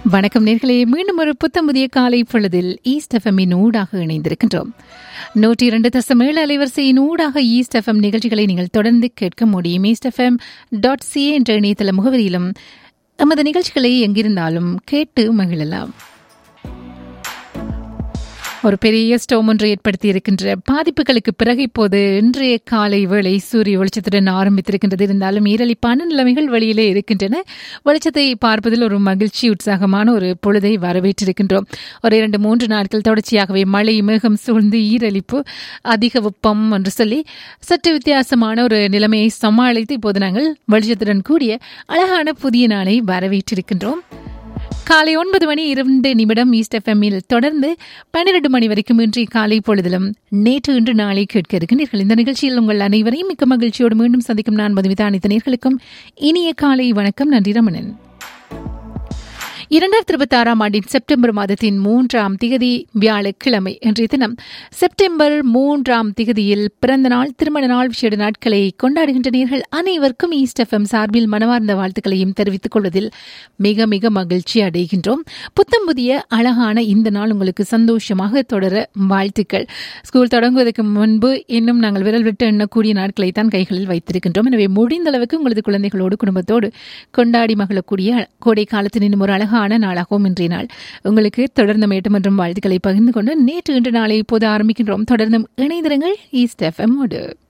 வணக்கம் நேர்களே மீண்டும் ஒரு புத்தம் புதிய காலை பொழுதில் ஈஸ்ட் எஃப்எம்மின் ஊடாக இணைந்திருக்கின்றோம் நூற்றி இரண்டு தசம் ஏழு அலைவரிசையின் ஊடாக ஈஸ்ட் எஃப்எம் நிகழ்ச்சிகளை நீங்கள் தொடர்ந்து கேட்க முடியும் ஈஸ்ட் எஃப்எம் டாட் சிஏ என்ற இணையதள முகவரியிலும் எமது நிகழ்ச்சிகளை எங்கிருந்தாலும் கேட்டு மகிழலாம் ஒரு பெரிய ஸ்டோம் ஒன்று ஏற்படுத்தி இருக்கின்ற பாதிப்புகளுக்கு பிறகு இப்போது இன்றைய காலை வேளை சூரிய வெளிச்சத்துடன் ஆரம்பித்திருக்கின்றது இருந்தாலும் ஈரலிப்பான நிலைமைகள் வெளியிலே இருக்கின்றன வெளிச்சத்தை பார்ப்பதில் ஒரு மகிழ்ச்சி உற்சாகமான ஒரு பொழுதை வரவேற்றிருக்கின்றோம் ஒரு இரண்டு மூன்று நாட்கள் தொடர்ச்சியாகவே மழை மேகம் சூழ்ந்து ஈரலிப்பு அதிக வெப்பம் என்று சொல்லி சற்று வித்தியாசமான ஒரு நிலைமையை சமாளித்து இப்போது நாங்கள் வெளிச்சத்துடன் கூடிய அழகான புதிய நாளை வரவேற்றிருக்கின்றோம் காலை ஒன்பது மணி இரண்டு நிமிடம் ஈஸ்ட் எஃப்எம்மில் தொடர்ந்து பன்னிரண்டு மணி வரைக்கும் இன்றைய காலை பொழுதிலும் நேற்று இன்று நாளை கேட்க இருக்கின்றீர்கள் இந்த நிகழ்ச்சியில் உங்கள் அனைவரையும் மிக்க மகிழ்ச்சியோடு மீண்டும் சந்திக்கும் நான் மதுமிதா அனைத்து நேர்களுக்கும் இனிய காலை வணக்கம் நன்றி ரமணன் இரண்டாயிரத்தி இருபத்தி ஆறாம் ஆண்டின் செப்டம்பர் மாதத்தின் மூன்றாம் திகதி வியாழக்கிழமை இன்றைய தினம் செப்டம்பர் மூன்றாம் திகதியில் பிறந்த நாள் திருமண நாள் விசேட நாட்களை கொண்டாடுகின்ற நேர்கள் அனைவருக்கும் ஈஸ்ட் எஃப்எம் சார்பில் மனவார்ந்த வாழ்த்துக்களையும் தெரிவித்துக் கொள்வதில் மிக மிக மகிழ்ச்சி அடைகின்றோம் புத்தம் புதிய அழகான இந்த நாள் உங்களுக்கு சந்தோஷமாக தொடர வாழ்த்துக்கள் ஸ்கூல் தொடங்குவதற்கு முன்பு இன்னும் நாங்கள் விரல் விட்டு எண்ணக்கூடிய நாட்களை தான் கைகளில் வைத்திருக்கின்றோம் எனவே முடிந்த அளவுக்கு உங்களது குழந்தைகளோடு குடும்பத்தோடு கொண்டாடி மகிழக்கூடிய கோடை காலத்தின் இன்னும் ஒரு அழகான நாளாகவும் இன்றைய நாள் உங்களுக்கு தொடர்ந்து மேட்டு மற்றும் வாழ்த்துக்களை பகிர்ந்து கொண்டு நேற்று இன்று நாளை இப்போது ஆரம்பிக்கின்றோம் தொடர்ந்தும் இணைந்திருங்கள் ஈஸ்ட் எஃப்எம்மோடு